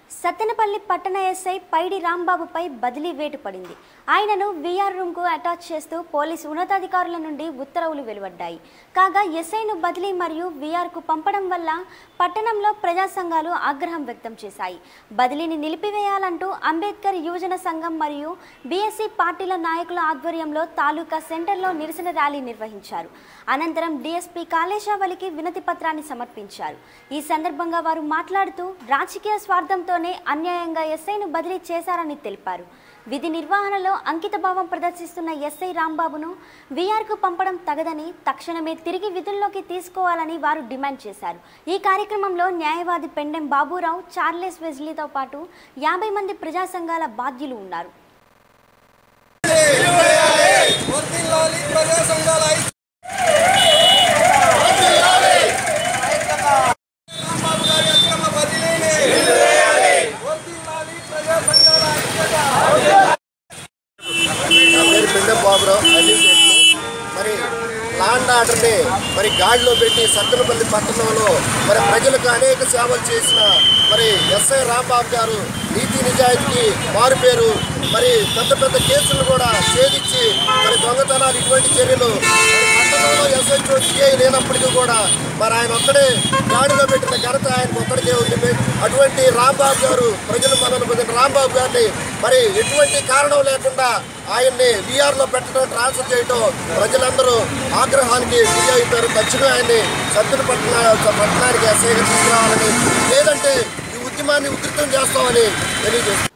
సత్తెనపల్లి పట్టణ ఎస్ఐ పైడి రాంబాబుపై బదిలీ వేటు పడింది ఆయనను వీఆర్ రూమ్కు అటాచ్ చేస్తూ పోలీసు ఉన్నతాధికారుల నుండి ఉత్తర్వులు వెలువడ్డాయి కాగా ఎస్ఐను బదిలీ మరియు వీఆర్కు పంపడం వల్ల పట్టణంలో ప్రజా సంఘాలు ఆగ్రహం వ్యక్తం చేశాయి బదిలీని నిలిపివేయాలంటూ అంబేద్కర్ యువజన సంఘం మరియు బీఎస్సీ పార్టీల నాయకుల ఆధ్వర్యంలో తాలూకా సెంటర్లో నిరసన ర్యాలీ నిర్వహించారు అనంతరం డీఎస్పీ కాళేశావలికి వినతి పత్రాన్ని సమర్పించారు ఈ సందర్భంగా వారు మాట్లాడుతూ రాజకీయ స్వార్థంతోనే అన్యాయంగా ఎస్ఐను బదిలీ చేశారని తెలిపారు విధి నిర్వహణలో అంకితభావం ప్రదర్శిస్తున్న ఎస్ఐ రాంబాబును వీఆర్కు పంపడం తగదని తక్షణమే తిరిగి విధుల్లోకి తీసుకోవాలని వారు డిమాండ్ చేశారు ఈ కార్యక్రమంలో న్యాయవాది పెండెం బాబురావు చార్లెస్ వెజ్లీతో పాటు యాభై మంది ప్రజా సంఘాల బాధ్యులు ఉన్నారు వర్ధిల్లాలి ప్రజా సంఘాల ఐక్యత. రాంబాబు గారి అక్రమ బదిలీని. వర్ధిల్లాలి ప్రజా సంఘాల ఐక్యత. నా పేరు పెండెం బాబురావు అడ్వకేట్లు మరి లాండ్ ఆర్డర్ని మరి గాడిలో పెట్టి సత్తెనపల్లి పట్టణంలో మరి ప్రజలకు అనేక సేవలు చేసిన మరి ఎస్ఐ రాంబాబు గారు నీతి నిజాయితీకి మారు పేరు మరి పెద్ద పెద్ద కేసులు కూడా ఛేదించి మరి దొంగతనాలు ఇటువంటి చర్యలు మరి పట్టణంలో ఎస్ఐ సిఐ లేనప్పటికీ కూడా మరి ఆయన ఒక్కడే గాడిలో పెట్టిన ఘనత ఆయనకు ఒక్కడికే ఉంది అటువంటి రాంబాబు గారు ప్రజలు మనల్ని పొందిన రాంబాబు గారిని మరి ఎటువంటి కారణం లేకుండా ఆయన్ని వీఆర్లో పెట్టడం ట్రాన్స్ఫర్ చేయడం ప్రజలందరూ ఆగ్రహానికి గురి అయిపోయారు తక్షణమే ఆయన్ని సత్తుల పట్టణ పట్టణానికి ఎస్ఐగా తీసుకురావాలని లేదంటే ఈ ఉద్యమాన్ని ఉధృతం చేస్తామని తెలియజేస్తారు